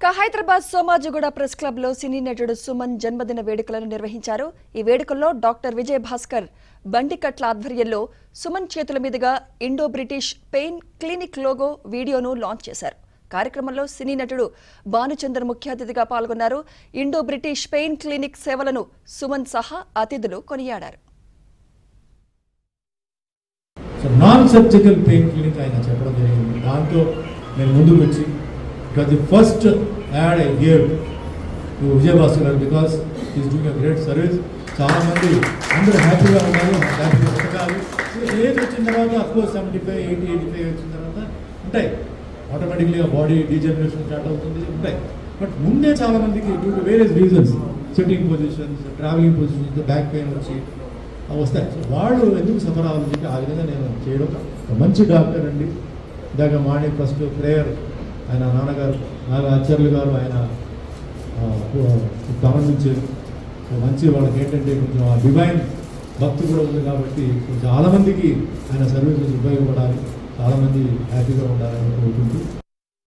ఇక Hyderabad Somajiguda press club లో సినీ నటుడు సుమన్ జన్మదిన వేడుకలను నిర్వహించారు ఈ వేడుకల్లో డాక్టర్ విజయ్ భాస్కర్ బండికట్ల ఆధ్వర్యంలో సుమన్ చేతుల మీదుగా Indo British pain clinic logo వీడియోను లాంచ్ చేశారు కార్యక్రమంలో సినీ నటుడు భానుచందర్ ముఖ్య అతిథిగా పాల్గొన్నారు ఇండో బ్రిటిష్ పెయిన్ క్లినిక్ సేవలను సుమన్ సహా అతిథులు కొనియాడారు so non surgical pain clinic ఆయన చెప్పడం జరిగింది దాంతో నేను ముందుకు వచ్చి because the first add I give to Vijayabhaskar garu because is doing a great service చాలా మంది అందరూ హ్యాపీగా ఉన్నారు హ్యాపీగా బతకాలి ఏజ్ వచ్చిన తర్వాత of course seventy five eighty eighty five వచ్చిన తర్వాత ఉంటాయి ఆటోమేటిక్గా బాడీ డీజనరేషన్ స్టార్ట్ అవుతుంది ఉంటాయి బట్ ముందే చాలా మందికి due to various reasons sitting positions travelling positions back pain వచ్చి అవి వస్తాయి సో వాళ్ళు ఎందుకు సఫర్ అవ్వాలని చెప్పి ఆ విధంగా నేను చేయడం ఒక మంచి డాక్టర్ అండి ఇందాక మార్నింగ్ ఫస్ట్ ప్రేయర్ ఆయన నాన్నగారు నాగ ఆచార్యులు గారు ఆయన ఆ, ప్రారంభించారు సో మంచి వాళ్ళకి ఏంటంటే కొంచెం ఆ డివైన్ భక్తి కూడా ఉంది కాబట్టి కొంచెం చాలా మందికి ఆయన సర్వీసెస్ ఉపయోగపడాలి చాలామంది హ్యాపీగా ఉండాలని కోరుకుంటూ